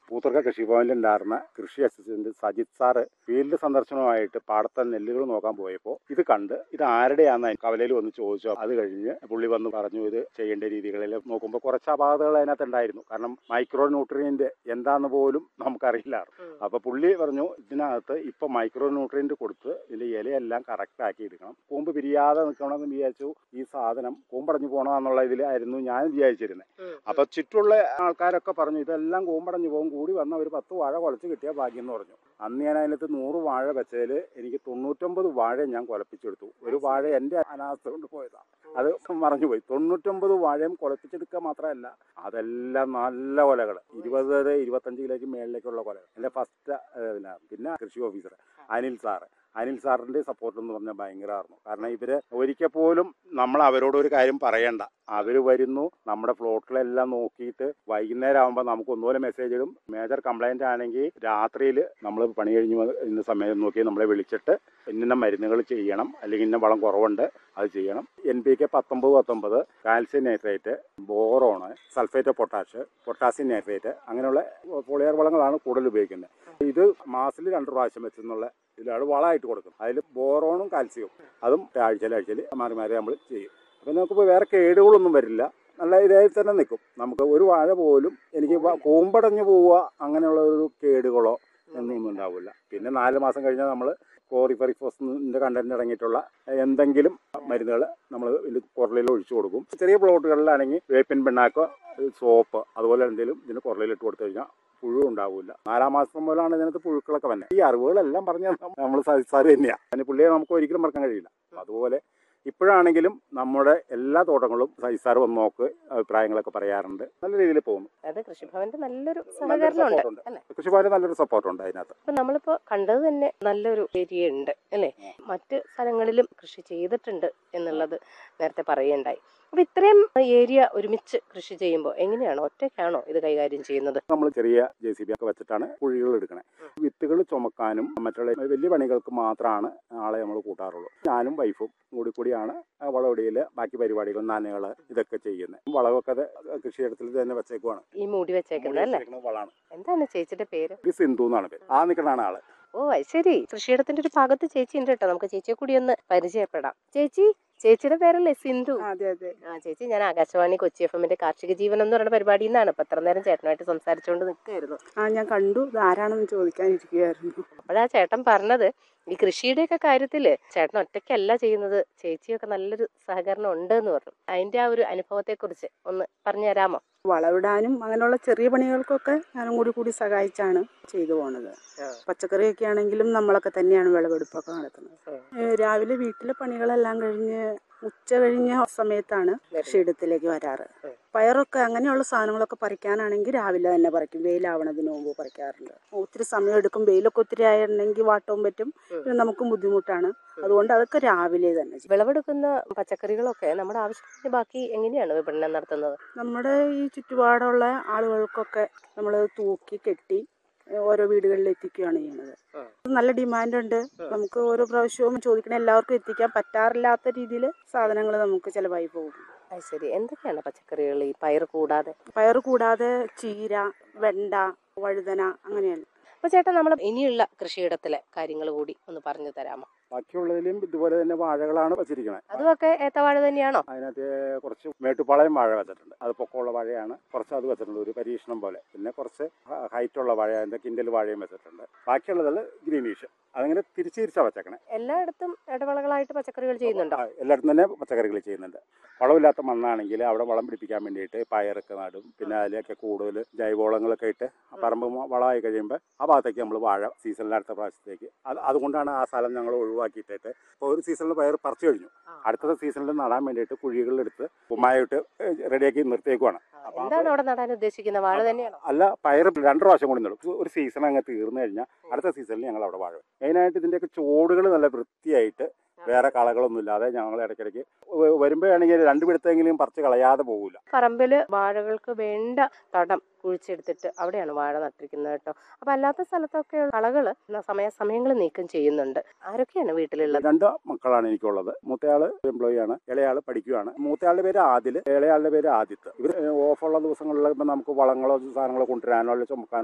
പൂത്തർക്ക കൃഷിഭവനിൽ ഉണ്ടായിരുന്ന കൃഷി അസിസ്റ്റന്റ് സജിത് സാറ് ഫീൽഡ് സന്ദർശനമായിട്ട് പാടത്തെ നെല്ലുകൾ നോക്കാൻ പോയപ്പോൾ ഇത് കണ്ട് ഇത് ആരുടെയാന്ന് കവലയിൽ വന്ന് ചോദിച്ചു അത് കഴിഞ്ഞ് പുള്ളി വന്ന് പറഞ്ഞു ഇത് ചെയ്യേണ്ട രീതികളിൽ നോക്കുമ്പോൾ കുറച്ച് അപാകതകൾ അതിനകത്ത് ഉണ്ടായിരുന്നു കാരണം മൈക്രോ ന്യൂട്രിയന്റ് എന്താന്ന് പോലും നമുക്കറിയില്ലായിരുന്നു അപ്പൊ പുള്ളി പറഞ്ഞു ഇതിനകത്ത് ഇപ്പൊ മൈക്രോ ന്യൂട്രിയന്റ് കൊടുത്ത് ഇതിന്റെ ഇലയെല്ലാം കറക്റ്റ് ആക്കി എടുക്കണം കൂമ്പ് പിരിയാതെ നിൽക്കണമെന്ന് വിചാരിച്ചു ഈ സാധനം കൂമ്പടഞ്ഞു പോകണമെന്നുള്ള ഇതിലായിരുന്നു ഞാൻ വിചാരിച്ചിരുന്നത് അപ്പൊ ചുറ്റുള്ള ആൾക്കാരൊക്കെ പറഞ്ഞു ഇതെല്ലാം കൂമ്പടഞ്ഞു പോകും കൂടി വന്ന ഒരു പത്ത് വാഴ കുലച്ച് കിട്ടിയ ഭാഗ്യം എന്ന് പറഞ്ഞു അന്ന് ഞാൻ അതിനകത്ത് നൂറ് വാഴ വെച്ചതിൽ എനിക്ക് തൊണ്ണൂറ്റൊമ്പത് വാഴ ഞാൻ കുലപ്പിച്ചെടുത്തു ഒരു വാഴ എൻ്റെ അനാസ്ഥ കൊണ്ട് പോയതാണ് അത് മറഞ്ഞുപോയി തൊണ്ണൂറ്റൊമ്പത് വാഴയും കുലപ്പിച്ചെടുക്കുക മാത്രമല്ല അതെല്ലാം നല്ല കൊലകൾ ഇരുപത് ഇരുപത്തഞ്ച് കിലോയ്ക്ക് മേളിലേക്കുള്ള കൊലകൾ എൻ്റെ ഫസ്റ്റ് പിന്നെ കൃഷി ഓഫീസർ അനിൽ സാറ് അനിൽ സാറിന്റെ സപ്പോർട്ട് എന്ന് പറഞ്ഞാൽ ഭയങ്കരമായിരുന്നു കാരണം ഇവര് ഒരിക്കൽ പോലും നമ്മൾ അവരോട് ഒരു കാര്യം പറയണ്ട അവര് വരുന്നു നമ്മുടെ പ്ലോട്ടിലെല്ലാം നോക്കിയിട്ട് വൈകുന്നേരം ആകുമ്പോൾ നമുക്ക് ഒന്നുപോലെ മെസ്സേജ് ഇടും മേജർ കംപ്ലൈന്റ് ആണെങ്കിൽ രാത്രിയിൽ നമ്മൾ പണി കഴിഞ്ഞ് വന്ന് ഇന്ന സമയം നോക്കി നമ്മളെ വിളിച്ചിട്ട് ഇന്ന മരുന്നുകൾ ചെയ്യണം അല്ലെങ്കിൽ ഇന്ന വളം കുറവുണ്ട് അത് ചെയ്യണം എൻ പി കെ പത്തൊമ്പത് പത്തൊമ്പത് calcium nitrate boron sulphate of potash potassium nitrate അങ്ങനെയുള്ള പോളിയർ വളങ്ങളാണ് കൂടുതൽ ഉപയോഗിക്കുന്നത് ഇത് മാസത്തിൽ രണ്ട് പ്രാവശ്യം വെച്ചെന്നുള്ള ഇതിലാണ് വളമായിട്ട് കൊടുക്കും അതിൽ ബോറോണും കാൽസ്യവും അതും ആഴ്ചയിൽ ആഴ്ചയിൽ മാറി മാറി നമ്മൾ ചെയ്യും അപ്പം നമുക്കിപ്പോൾ വേറെ കേടുകളൊന്നും വരില്ല നല്ല ഇതായി തന്നെ നിൽക്കും നമുക്ക് ഒരു വാഴ പോലും എനിക്ക് വ- കൂമ്പടഞ്ഞു പോവുക അങ്ങനെയുള്ള ഒരു കേടുകളോ ഒന്നും ഉണ്ടാവില്ല പിന്നെ നാല് മാസം കഴിഞ്ഞാൽ നമ്മൾ കോറിഫറിഫോസിന്റെ കണ്ടന്റ് അടങ്ങിയിട്ടുള്ള എന്തെങ്കിലും മരുന്നുകൾ നമ്മൾ ഇതിൽ കുറലിൽ ഒഴിച്ചു കൊടുക്കും ചെറിയ പ്ലോട്ടുകളിലാണെങ്കിൽ വേപ്പിൻ പിണ്ണാക്കോ സോപ്പ് അതുപോലെ എന്തെങ്കിലും ഇതിന് കുറലിൽ ഇട്ട് കൊടുത്തു കഴിഞ്ഞാൽ പുഴു ഉണ്ടാവില്ല നാലാം മാസം മുതലാണ് ഇതിനകത്ത് പുഴുക്കളൊക്കെ വന്നെ ഈ അറിവുകളെല്ലാം പറഞ്ഞ നമ്മൾ സാറ് തന്നെയാണ് അതിന് പുള്ളിയെ നമുക്ക് ഒരിക്കലും മറക്കാൻ കഴിയില്ല അപ്പൊ അതുപോലെ ഇപ്പോഴാണെങ്കിലും നമ്മുടെ എല്ലാ തോട്ടങ്ങളും സൈസാർ വന്ന് നോക്ക് അഭിപ്രായങ്ങളൊക്കെ പറയാറുണ്ട് നല്ല രീതിയിൽ പോകുന്നു അത് കൃഷിഭവന്റെ നല്ലൊരു നല്ലൊരു സഹകരണം ഉണ്ട് support ഉണ്ട്. അല്ലെ കൃഷിഭവന് നല്ലൊരു സപ്പോർട്ടുണ്ട് അതിനകത്ത് അപ്പൊ നമ്മളിപ്പോ കണ്ടത് തന്നെ നല്ലൊരു ഏരിയ ഉണ്ട് അല്ലെ മറ്റ് സ്ഥലങ്ങളിലും കൃഷി ചെയ്തിട്ടുണ്ട് എന്നുള്ളത് നേരത്തെ പറയുകയുണ്ടായി അപ്പൊ ഇത്രയും ഏരിയ ഒരുമിച്ച് കൃഷി ചെയ്യുമ്പോൾ എങ്ങനെയാണോ ഒറ്റയ്ക്കാണോ ഇത് കൈകാര്യം ചെയ്യുന്നത് നമ്മൾ ചെറിയ ജെ സി ബി ഒക്കെ വെച്ചിട്ടാണ് കുഴികൾ എടുക്കണേ വിത്തുകൾ ചുമക്കാനും മറ്റുള്ള വലിയ പണികൾക്ക് മാത്രമാണ് ആളെ നമ്മൾ കൂട്ടാറുള്ളൂ ഞാനും വൈഫും കൂടി കൂടിയാണ് വളവടിയിൽ ബാക്കി പരിപാടികൾ നനകൾ ഇതൊക്കെ ചെയ്യുന്നത് വളമൊക്കെ അത് കൃഷിയിടത്തിൽ തന്നെ വെച്ചേക്കുവാണ് ഈ മൂടി വെച്ചേക്കുന്നത് അല്ലേ വെച്ചേക്കുന്ന വളമാണ് എന്താണ് ചേച്ചിയുടെ പേര് ഇത് സിന്ധു എന്നാണ് പേര് ആ നിൽക്കണാണ് ആള് ഓ അത് ശരി കൃഷിയിടത്തിന്റെ ഒരു ഭാഗത്ത് ചേച്ചി ഉണ്ട് കേട്ടോ നമുക്ക് ചേച്ചിയെ കൂടി ഒന്ന് പരിചയപ്പെടാം ചേച്ചി ചേച്ചിയുടെ പേരല്ലേ സിന്ധു അതെ അതെ ആ ചേച്ചി ഞാൻ ആകാശവാണി കൊച്ചി എഫ് എമ്മിന്റെ കാർഷിക ജീവനം എന്ന് പറയുന്ന പരിപാടിയിൽ നിന്നാണ് ഇപ്പൊ എത്ര നേരം ചേട്ടനായിട്ട് സംസാരിച്ചുകൊണ്ട് നിൽക്കുകയായിരുന്നു ആ ഞാൻ കണ്ടു ഇത് ആരാണെന്ന് ചോദിക്കാനിരിക്കുകയായിരുന്നു അപ്പോഴാ ചേട്ടൻ പറഞ്ഞത് ഈ കൃഷിയുടെയൊക്കെ കാര്യത്തില് ചേട്ടൻ ഒറ്റയ്ക്കല്ല ചെയ്യുന്നത് ചേച്ചിയൊക്കെ നല്ലൊരു സഹകരണം ഉണ്ട് എന്ന് പറഞ്ഞു അതിന്റെ ആ ഒരു അനുഭവത്തെ കുറിച്ച് ഒന്ന് പറഞ്ഞു തരാമോ വളവിടാനും അങ്ങനെയുള്ള ചെറിയ പണികൾക്കൊക്കെ ഞാനും കൂടി കൂടി സഹായിച്ചാണ് ചെയ്തു പോണത് പച്ചക്കറിയൊക്കെ ആണെങ്കിലും നമ്മളൊക്കെ തന്നെയാണ് വിളവെടുപ്പൊക്കെ നടത്തുന്നത് ഏ, രാവിലെ വീട്ടിലെ പണികളെല്ലാം കഴിഞ്ഞ് ഉച്ച കഴിഞ്ഞ സമയത്താണ് കൃഷിയിടത്തിലേക്ക് വരാറ് പയറൊക്കെ അങ്ങനെയുള്ള സാധനങ്ങളൊക്കെ പറിക്കാനാണെങ്കിൽ രാവിലെ തന്നെ പറിക്കും വെയിലാവണതിന് മുമ്പ് പറിക്കാറുണ്ട് ഒത്തിരി സമയം എടുക്കും വെയിലൊക്കെ ഒത്തിരി ആയിരുന്നെങ്കിൽ വാട്ടവും പറ്റും പിന്നെ നമുക്കും ബുദ്ധിമുട്ടാണ് അതുകൊണ്ട് അതൊക്കെ രാവിലെ തന്നെ ചെയ്യും വിളവെടുക്കുന്ന പച്ചക്കറികളൊക്കെ നമ്മുടെ ആവശ്യത്തിന് ബാക്കി എങ്ങനെയാണ് വിപണനം നടത്തുന്നത് നമ്മുടെ ഈ ചുറ്റുപാടുള്ള ആളുകൾക്കൊക്കെ നമ്മൾ തൂക്കി കെട്ടി ഏഹ് ഓരോ വീടുകളിൽ എത്തിക്കുകയാണ് ചെയ്യുന്നത് നല്ല ഡിമാൻഡ് ഉണ്ട് നമുക്ക് ഓരോ പ്രാവശ്യവും ചോദിക്കണ എല്ലാവർക്കും എത്തിക്കാൻ പറ്റാറില്ലാത്ത രീതിയിൽ സാധനങ്ങൾ നമുക്ക് ചിലവായി പോകും അത് ശരി എന്തൊക്കെയാണ് പച്ചക്കറികൾ ഈ പയർ കൂടാതെ പയർ കൂടാതെ ചീര വെണ്ട വഴുതന അങ്ങനെയാണ് അപ്പൊ ചേട്ടാ നമ്മൾ ഇനിയുള്ള കൃഷിയിടത്തിലെ കാര്യങ്ങൾ കൂടി ഒന്ന് പറഞ്ഞു തരാമോ ബാക്കിയുള്ളതിലും ഇതുപോലെ തന്നെ വാഴകളാണ് വെച്ചിരിക്കുന്നത് അതുമൊക്കെ ഏത്തവാഴ തന്നെയാണോ അതിനകത്ത് കുറച്ച് മേട്ടുപ്പാളയം വാഴ വെച്ചിട്ടുണ്ട് അത് പൊക്കമുള്ള വാഴയാണ് കുറച്ച് അത് വെച്ചിട്ടുണ്ട് ഒരു പരീക്ഷണം പോലെ പിന്നെ കുറച്ച് ഹൈറ്റ് ഉള്ള വാഴ അതിന്റെ കിൻഡൽ വാഴയും വെച്ചിട്ടുണ്ട് ബാക്കിയുള്ളതിൽ ഗ്രീനീഷ് അതങ്ങനെ തിരിച്ച് തിരിച്ചാ വെച്ചേക്കണേ എല്ലായിടത്തും ഇടവിളകളായിട്ട് പച്ചക്കറികൾ ചെയ്യുന്നുണ്ടോ ആ, എല്ലായിടത്തും തന്നെ പച്ചക്കറികൾ ചെയ്യുന്നുണ്ട് വളമില്ലാത്ത മണ്ണാണെങ്കിൽ അവിടെ വളം പിടിപ്പിക്കാൻ വേണ്ടിയിട്ട് പയറൊക്കെ നടും പിന്നെ അതിലേക്ക് കൂടുതൽ ജൈവവളങ്ങളൊക്കെ ഇട്ട് ആ പറമ്പ് മ- വളമായി കഴിയുമ്പോൾ ആ ഭാഗത്തേക്ക് നമ്മൾ വാഴ സീസണിൽ അടുത്ത പ്രാവശ്യത്തേക്ക് അത് അതുകൊണ്ടാണ് ആ സ്ഥലം ഞങ്ങൾ ഒഴിവാക്കിയിട്ടിട്ട് ഇപ്പോൾ ഒരു സീസണിൽ പയർ പറിച്ചു കഴിഞ്ഞു അടുത്ത സീസണിൽ നടാൻ വേണ്ടിയിട്ട് കുഴികളിലെടുത്ത് കുമ്മായിട്ട് റെഡിയാക്കി നിർത്തിയേക്കുവാണ് അപ്പോൾ എന്താണ് അവിടെ നടാൻ ഉദ്ദേശിക്കുന്ന വാഴ തന്നെയാണോ അല്ല പയർ രണ്ട് പ്രാവശ്യം കൂടി നടും ഒരു സീസൺ അങ്ങ് തീർന്നു കഴിഞ്ഞാൽ അടുത്ത സീസണിൽ ഞങ്ങൾ അവിടെ വാഴ വെക്കും. മെയിനായിട്ട് ഇതിൻ്റെയൊക്കെ ചോടുകൾ നല്ല വൃത്തിയായിട്ട് വേറെ കളകളൊന്നും ഇല്ലാതെ ഞങ്ങൾ ഇടയ്ക്കിടയ്ക്ക് വ- വരുമ്പോഴാണെങ്കിൽ രണ്ട് പിടുത്തെങ്കിലും പറിച്ച് കളയാതെ പോകില്ല പറമ്പില് വാഴകൾക്ക് വേണ്ട തടം കുഴിച്ചെടുത്തിട്ട് അവിടെയാണ് വാഴ നട്ടിരിക്കുന്നത് കേട്ടോ അപ്പൊ അല്ലാത്ത സ്ഥലത്തൊക്കെ കളകള് സമയാസമയങ്ങളിൽ നീക്കം ചെയ്യുന്നുണ്ട് ആരൊക്കെയാണ് വീട്ടിലുള്ളത് രണ്ട് മക്കളാണ് എനിക്കുള്ളത് മൂത്തയാള് എംപ്ലോയി ആണ് ഇളയാള് പഠിക്കുകയാണ് മൂത്തയാളുടെ പേര് ആദിൽ ഇളയാളുടെ പേര് ആദിത്ത് ഇവർ ഓഫുള്ള ദിവസങ്ങളിൽ ഇപ്പം നമുക്ക് വളങ്ങളോ സാധനങ്ങളോ കൊണ്ടുവരാനോ അല്ലെങ്കിൽ ചുമക്കാനോ